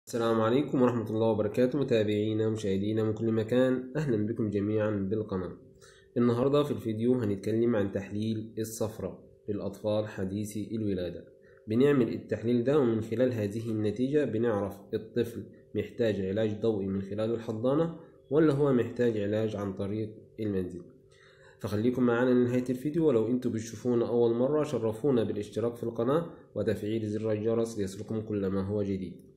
السلام عليكم ورحمة الله وبركاته متابعينا ومشاهدينا من كل مكان أهلا بكم جميعا بالقناة النهاردة في الفيديو هنتكلم عن تحليل الصفرة للأطفال حديثي الولادة بنعمل التحليل ده ومن خلال هذه النتيجة بنعرف الطفل محتاج علاج ضوئي من خلال الحضانة ولا هو محتاج علاج عن طريق المنزل فخليكم معنا لنهاية الفيديو ولو انتوا بتشوفونا أول مرة شرفونا بالاشتراك في القناة وتفعيل زر الجرس ليصلكم كل ما هو جديد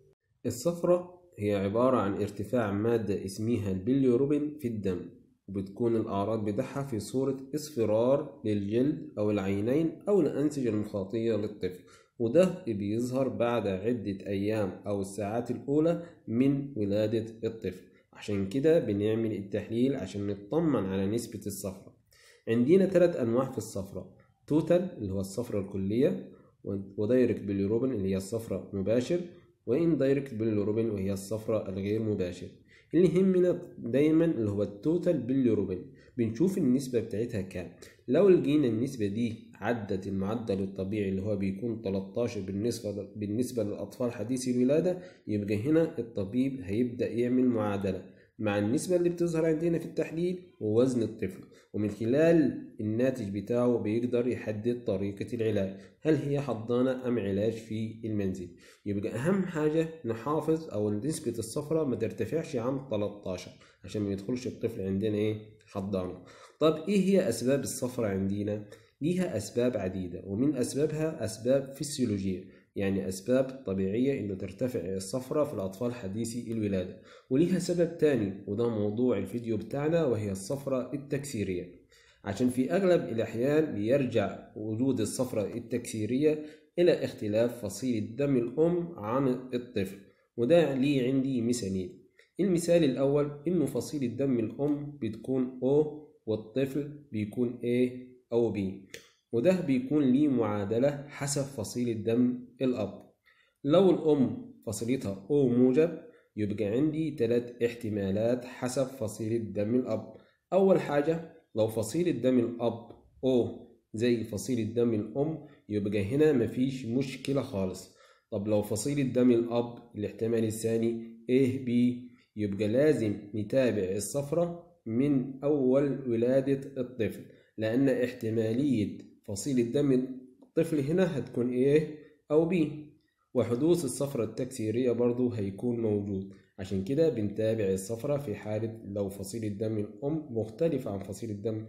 الصفرة هي عبارة عن ارتفاع مادة اسمها البيليوروبين في الدم وبتكون الأعراض بتاعها في صورة اصفرار للجلد أو العينين أو الأنسجة المخاطية للطفل وده بيظهر بعد عدة أيام أو الساعات الأولى من ولادة الطفل عشان كده بنعمل التحليل عشان نطمن على نسبة الصفرة عندنا ثلاث أنواع في الصفرة توتال اللي هو الصفرة الكلية ودايركت بيليروبين اللي هي الصفرة مباشر وإن دايركت باليوروبين وهي الصفرة الغير مباشر اللي يهمنا دايما اللي هو التوتال باليوروبين بنشوف النسبة بتاعتها كام لو لقينا النسبة دي عدت المعدل الطبيعي اللي هو بيكون 13 بالنسبة بالنسبة للأطفال حديثي الولادة يبقى هنا الطبيب هيبدأ يعمل معادلة مع النسبة اللي بتظهر عندنا في التحليل ووزن الطفل ومن خلال الناتج بتاعه بيقدر يحدد طريقة العلاج هل هي حضانة أم علاج في المنزل يبقى أهم حاجة نحافظ أو نسبة الصفرة ما ترتفعش عن 13 عشان ما يدخلش الطفل عندنا إيه حضانة طب إيه هي أسباب الصفرة عندنا؟ ليها أسباب عديدة ومن أسبابها أسباب فسيولوجية يعني أسباب طبيعية إنه ترتفع الصفرة في الأطفال حديثي الولادة وليها سبب تاني وده موضوع الفيديو بتاعنا وهي الصفرة التكسيرية عشان في أغلب الأحيان بيرجع وجود الصفرة التكسيرية إلى اختلاف فصيلة دم الأم عن الطفل وده ليه عندي مثالين المثال الأول إنه فصيلة دم الأم بتكون O والطفل بيكون A أو B وده بيكون ليه معادلة حسب فصيلة دم الأب لو الأم فصيلتها O موجب يبقى عندي ثلاث احتمالات حسب فصيلة دم الأب أول حاجة لو فصيلة دم الأب O زي فصيلة دم الأم يبقى هنا مفيش مشكلة خالص طب لو فصيلة دم الأب الاحتمال الثاني A B يبقى لازم نتابع الصفرة من أول ولادة الطفل لأن احتمالية فصيلة دم الطفل هنا هتكون A أو B وحدوث الصفرة التكسيرية برضو هيكون موجود عشان كده بنتابع الصفرة في حالة لو فصيلة دم الأم مختلفة عن فصيلة دم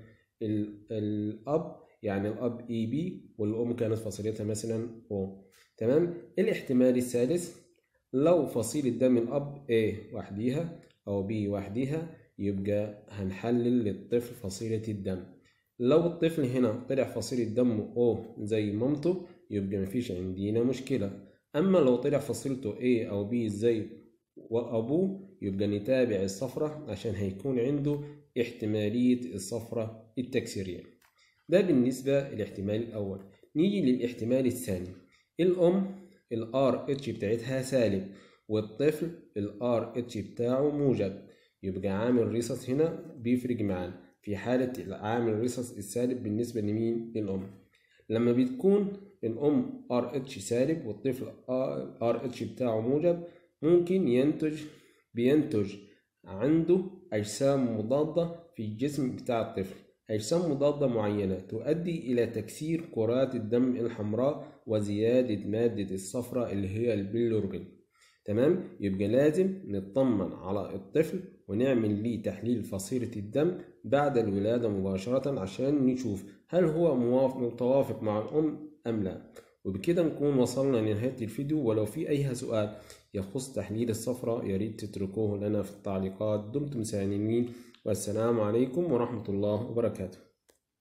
الأب يعني الأب اي بي والأم كانت فصيلتها مثلا O تمام الاحتمال الثالث لو فصيلة دم الأب A وحديها أو B وحديها يبقى هنحلل للطفل فصيلة الدم لو الطفل هنا طلع فصيلة دمه O زي مامته يبقى مفيش عندنا مشكلة أما لو طلع فصيلته A أو B زي وأبوه يبقى نتابع الصفرة عشان هيكون عنده احتمالية الصفرة التكسيرية ده بالنسبة للاحتمال الأول نيجي للاحتمال الثاني الأم ال RH بتاعتها سالب والطفل ال RH بتاعه موجب يبقى عامل ريسس هنا بيفرق معانا في حالة عامل الريسس السالب بالنسبة لمين للأم لما بتكون الأم RH سالب والطفل RH بتاعه موجب ممكن ينتج بينتج عنده أجسام مضادة في الجسم بتاع الطفل أجسام مضادة معينة تؤدي إلى تكسير كرات الدم الحمراء وزيادة مادة الصفرة اللي هي البيلورجين تمام يبقى لازم نطمن على الطفل ونعمل ليه تحليل فصيلة الدم بعد الولادة مباشرة عشان نشوف هل هو متوافق مع الأم أم لا وبكده نكون وصلنا لنهاية الفيديو ولو في أي سؤال يخص تحليل الصفرة ياريت تتركوه لنا في التعليقات دمتم سالمين والسلام عليكم ورحمة الله وبركاته